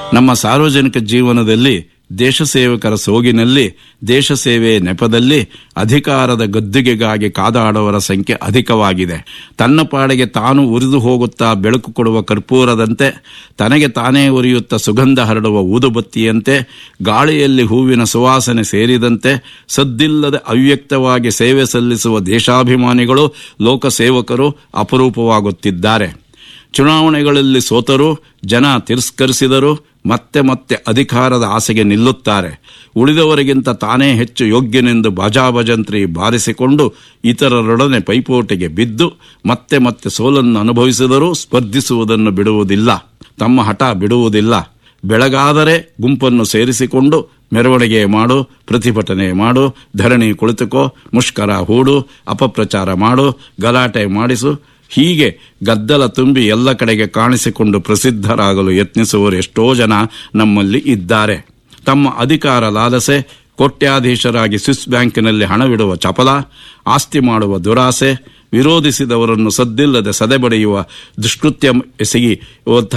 ನಮ್ಮ ಸಾರ್ವಜನಿಕ ಜೀವನದಲ್ಲಿ ದೇಶ ಸೇವಕರ ಸೋಗಿನಲ್ಲಿ ದೇಶ ಸೇವೆ ನೆಪದಲ್ಲಿ ಅಧಿಕಾರದ ಗದ್ದುಗೆಗಾಗಿ ಕಾದಾಡುವವರ ಸಂಖ್ಯೆ ಅಧಿಕವಾಗಿದೆ ತನ್ನ ಪಾಡಿಗೆ ತಾನು ಉರಿದು ಹೋಗುತ್ತಾ ಬೆಳಕು ಕೊಡುವ ಕರ್ಪೂರದಂತೆ ತನಗೆ ತಾನೇ ಉರಿಯುತ್ತಾ ಸುಗಂಧ ಹರಡುವ ಊದುಬತ್ತಿಯಂತೆ ಗಾಳಿಯಲ್ಲಿ ಹೂವಿನ ಸುವಾಸನೆ ಸೇರಿದಂತೆ ಸದ್ದಿಲ್ಲದೆ ಅವ್ಯಕ್ತವಾಗಿ ಸೇವೆ ಸಲ್ಲಿಸುವ ದೇಶಾಭಿಮಾನಿಗಳು ಲೋಕಸೇವಕರು ಅಪರೂಪವಾಗುತ್ತಿದ್ದಾರೆ ಚುನಾವಣೆಗಳಲ್ಲಿ ಸೋತರೂ ಜನ ತಿರಸ್ಕರಿಸಿದರೂ ಮತ್ತೆ ಮತ್ತೆ ಅಧಿಕಾರದ ಆಸೆಗೆ ನಿಲ್ಲುತ್ತಾರೆ ಉಳಿದವರಿಗಿಂತ ತಾನೇ ಹೆಚ್ಚು ಯೋಗ್ಯನೆಂದು ಬಜಾಬಜಂತ್ರಿ ಬಾರಿಸಿಕೊಂಡು ಇತರರೊಡನೆ ಪೈಪೋಟಿಗೆ ಬಿದ್ದು ಮತ್ತೆ ಮತ್ತೆ ಸೋಲನ್ನು ಅನುಭವಿಸಿದರೂ ಸ್ಪರ್ಧಿಸುವುದನ್ನು ಬಿಡುವುದಿಲ್ಲ ತಮ್ಮ ಹಠ ಬಿಡುವುದಿಲ್ಲ ಬೆಳಗಾದರೆ ಗುಂಪನ್ನು ಸೇರಿಸಿಕೊಂಡು ಮೆರವಣಿಗೆ ಮಾಡು ಪ್ರತಿಭಟನೆ ಮಾಡು ಧರಣಿ ಕುಳಿತುಕೋ ಮುಷ್ಕರ ಹೂಡು ಅಪಪ್ರಚಾರ ಮಾಡು ಗಲಾಟೆ ಮಾಡಿಸು ಹೀಗೆ ಗದ್ದಲ ತುಂಬಿ ಎಲ್ಲ ಕಡೆಗೆ ಕಾಣಿಸಿಕೊಂಡು ಪ್ರಸಿದ್ಧರಾಗಲು ಯತ್ನಿಸುವವರು ಎಷ್ಟೋ ಜನ ನಮ್ಮಲ್ಲಿ ಇದ್ದಾರೆ ತಮ್ಮ ಅಧಿಕಾರ ಲಾಲಸೆ ಕೋಟ್ಯಾಧೀಶರಾಗಿ ಸ್ವಿಸ್ ಬ್ಯಾಂಕಿನಲ್ಲಿ ಹಣವಿಡುವ ಚಪಲ ಆಸ್ತಿ ಮಾಡುವ ದುರಾಸೆ ವಿರೋಧಿಸಿದವರನ್ನು ಸದ್ದಿಲ್ಲದೆ ಸದೆಬಡಿಯುವ ದುಷ್ಕೃತ್ಯ ಎಸಗಿ